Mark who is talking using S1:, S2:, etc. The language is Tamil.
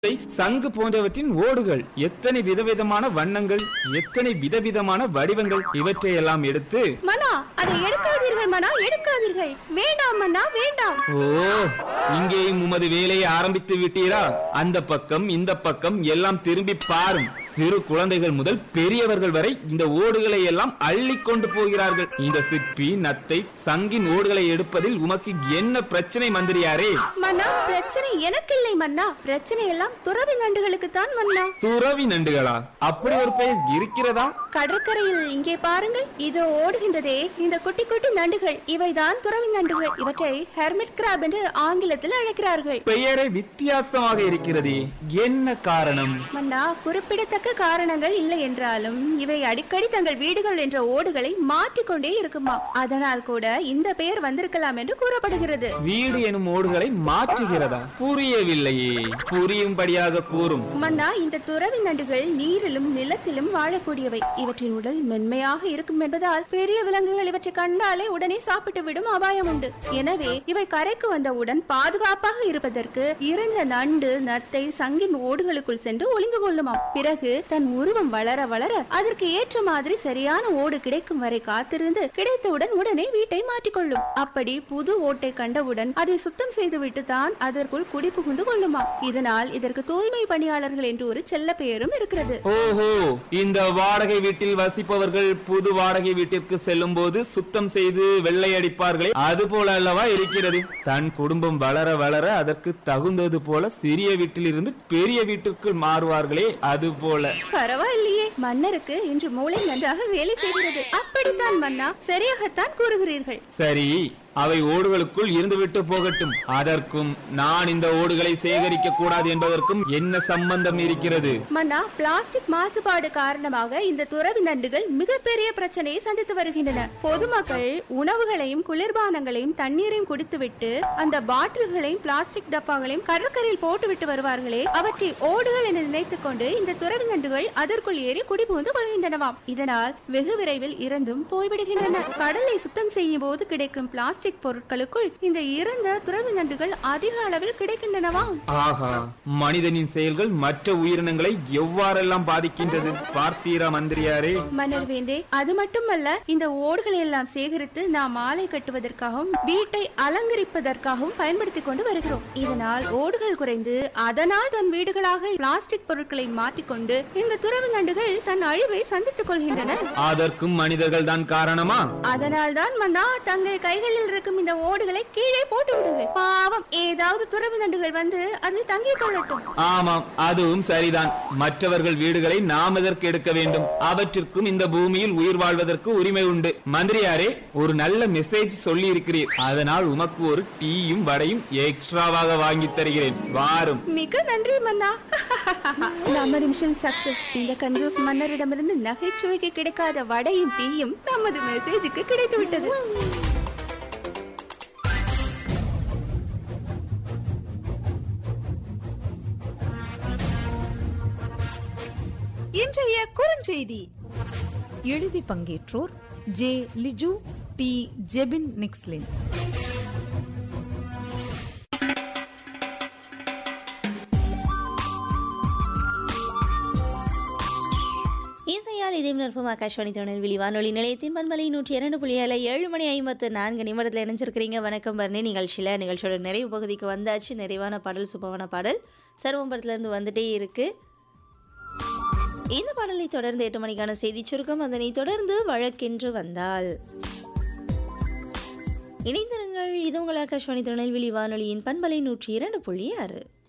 S1: நத்தை, சங்கு போன்றவற்றின் ஓடுகள் எத்தனை விதவிதமான வண்ணங்கள் எத்தனை விதவிதமான வடிவங்கள் இவற்றையெல்லாம் எடுத்து
S2: மனா அதை எடுக்காதீர்கள் மனா எடுக்காதீர்கள் வேண்டாம் மன்னா வேண்டாம்
S1: ஓ இங்கேயும் உமது வேலையை ஆரம்பித்து விட்டீரா அந்த பக்கம் இந்த பக்கம் எல்லாம் திரும்பி பாரும் சிறு குழந்தைகள் முதல் பெரியவர்கள் வரை இந்த ஓடுகளை எல்லாம் அள்ளி கொண்டு போகிறார்கள் இந்த சிப்பி நத்தை சங்கின் ஓடுகளை எடுப்பதில் உமக்கு என்ன பிரச்சனை மந்திரியாரே
S2: மன்னா பிரச்சனை எனக்கு இல்லை மன்னா பிரச்சனை எல்லாம் துறவி நண்டுகளுக்கு தான் மன்னா
S1: துறவி நண்டுகளா அப்படி ஒரு பெயர் இருக்கிறதா
S2: கடற்கரையில் இங்கே பாருங்கள் இது ஓடுகின்றதே இந்த குட்டி குட்டி நண்டுகள் இவைதான் துறவி நண்டுகள் இவற்றை ஹெர்மிட் கிராப் என்று ஆங்கிலத்தில் அழைக்கிறார்கள்
S1: பெயரே வித்தியாசமாக இருக்கிறதே என்ன காரணம்
S2: மன்னா குறிப்பிடத்தக்க காரணங்கள் இல்லை என்றாலும் இவை அடிக்கடி தங்கள் வீடுகள் என்ற ஓடுகளை மாற்றிக்கொண்டே இருக்குமா அதனால் கூட இந்த பெயர் வந்திருக்கலாம் என்று கூறப்படுகிறது
S1: வீடு எனும் ஓடுகளை மாற்றுகிறதா புரியவில்லையே புரியும்படியாக கூறும்
S2: மன்னா இந்த துறவி நண்டுகள் நீரிலும் நிலத்திலும் வாழக்கூடியவை இவற்றின் உடல் மென்மையாக இருக்கும் என்பதால் பெரிய விலங்குகள் இவற்றை கண்டாலே உடனே சாப்பிட்டு விடும் அபாயம் உண்டு எனவே இவை கரைக்கு வந்தவுடன் பாதுகாப்பாக இருப்பதற்கு இறந்த நண்டு நத்தை சங்கின் ஓடுகளுக்குள் சென்று ஒளிந்து கொள்ளுமாம் பிறகு தன் உருவம் வளர வளர அதற்கு ஏற்ற மாதிரி சரியான ஓடு கிடைக்கும் வரை காத்திருந்து கிடைத்தவுடன் உடனே வீட்டை மாற்றிக்கொள்ளும் அப்படி புது ஓட்டை கண்டவுடன் அதை சுத்தம் செய்துவிட்டு தான் அதற்குள் குடி புகுந்து கொள்ளுமாம் இதனால் இதற்கு தூய்மை பணியாளர்கள் என்று ஒரு செல்ல பெயரும் இருக்கிறது
S1: ஓஹோ இந்த வாடகை வீட்டில் வசிப்பவர்கள் புது வாடகை வீட்டிற்கு செல்லும் போது சுத்தம் செய்து வெள்ளை அடிப்பார்களே அது போல அல்லவா இருக்கிறது தன் குடும்பம் வளர வளர அதற்கு தகுந்தது போல சிறிய வீட்டில் இருந்து பெரிய வீட்டுக்கு மாறுவார்களே அது போல
S2: பரவாயில்லையே மன்னருக்கு இன்று மூளை நன்றாக வேலை செய்கிறது அப்படித்தான் மன்னா சரியாகத்தான் கூறுகிறீர்கள்
S1: சரி அவை ஓடுகளுக்குள் இருந்துவிட்டு போகட்டும் அதற்கும் நான் இந்த ஓடுகளை சேகரிக்க கூடாது என்பதற்கும் என்ன சம்பந்தம் இருக்கிறது
S2: மன்னா பிளாஸ்டிக் மாசுபாடு காரணமாக இந்த துறவி நண்டுகள் மிகப்பெரிய பிரச்சனையை சந்தித்து வருகின்றன பொதுமக்கள் உணவுகளையும் குளிர்பானங்களையும் தண்ணீரையும் குடித்துவிட்டு அந்த பாட்டில்களையும் பிளாஸ்டிக் டப்பாக்களையும் கடற்கரையில் போட்டுவிட்டு வருவார்களே அவற்றை ஓடுகள் என நினைத்துக் கொண்டு இந்த துறவி நண்டுகள் அதற்குள் ஏறி குடிபுகுந்து கொள்கின்றனவாம் இதனால் வெகு விரைவில் இறந்தும் போய்விடுகின்றன கடலை சுத்தம் செய்யும் போது கிடைக்கும் பிளாஸ்டிக் பொருட்களுக்குள் இந்த இறந்த துறவி நண்டுகள் அதிக அளவில் கிடைக்கின்றனவாம்
S1: ஆஹா மனிதனின் செயல்கள் மற்ற உயிரினங்களை எவ்வாறெல்லாம் பாதிக்கின்றது பார்த்தீரா மந்திரியாரே
S2: மன்னர் வேந்தே அது மட்டுமல்ல இந்த ஓடுகளை எல்லாம் சேகரித்து நாம் மாலை கட்டுவதற்காகவும் வீட்டை அலங்கரிப்பதற்காகவும் பயன்படுத்திக் கொண்டு வருகிறோம் இதனால் ஓடுகள் குறைந்து அதனால் தன் வீடுகளாக பிளாஸ்டிக் பொருட்களை மாற்றிக்கொண்டு இந்த துறவு நண்டுகள் தன் அழிவை சந்தித்துக் கொள்கின்றன
S1: அதற்கும் மனிதர்கள் தான் காரணமா
S2: அதனால் தான் மன்னா தங்கள் கைகளில் இருக்கும் இந்த ஓடுகளை கீழே போட்டு விடுங்கள் பாவம் ஏதாவது துறவு நண்டுகள் வந்து அதில் தங்கிக் கொள்ளட்டும்
S1: ஆமாம் அதுவும் சரிதான் மற்றவர்கள் வீடுகளை நாம் எதற்கு எடுக்க வேண்டும் அவற்றிற்கும் இந்த பூமியில் உயிர் வாழ்வதற்கு உரிமை உண்டு மந்திரியாரே ஒரு நல்ல மெசேஜ் சொல்லி இருக்கிறீர் அதனால் உமக்கு ஒரு டீயும் வடையும் எக்ஸ்ட்ராவாக வாங்கி தருகிறேன் வாரும்
S2: மிக நன்றி மன்னா நமது மிஷன் சக்சஸ் இந்த கஞ்சூஸ் மன்னரிடமிருந்து நகைச்சுவைக்கு கிடைக்காத வடையும் டீயும் நமது மெசேஜுக்கு கிடைத்து விட்டது
S3: இன்றைய குறுஞ்செய்தி எழுதி பங்கேற்றோர் ஜே லிஜு டி ஜெபின் நிக்ஸ்லின்
S4: இசையால் இதயம் நிற்பும் ஆகாஷ்வாணி திருநெல்வேலி வானொலி நிலையத்தின் பண்பலை நூற்றி இரண்டு புள்ளி ஏழு ஏழு மணி ஐம்பத்து நான்கு நிமிடத்தில் இணைஞ்சிருக்கிறீங்க வணக்கம் பர்ணி நிகழ்ச்சியில் நிகழ்ச்சியோட நிறைவு பகுதிக்கு வந்தாச்சு நிறைவான பாடல் சுபமான பாடல் சர்வம்பரத்துலேருந்து வந்துட்டே இருக்கு இந்த பாடலை தொடர்ந்து எட்டு மணிக்கான செய்தி சுருக்கம் அதனை தொடர்ந்து வழக்கென்று வந்தால் இணைந்திருங்கள் இது உங்கள் ஆகாஷ்வாணி திருநெல்வேலி வானொலியின் பண்பலை நூற்றி இரண்டு புள்ளி ஆறு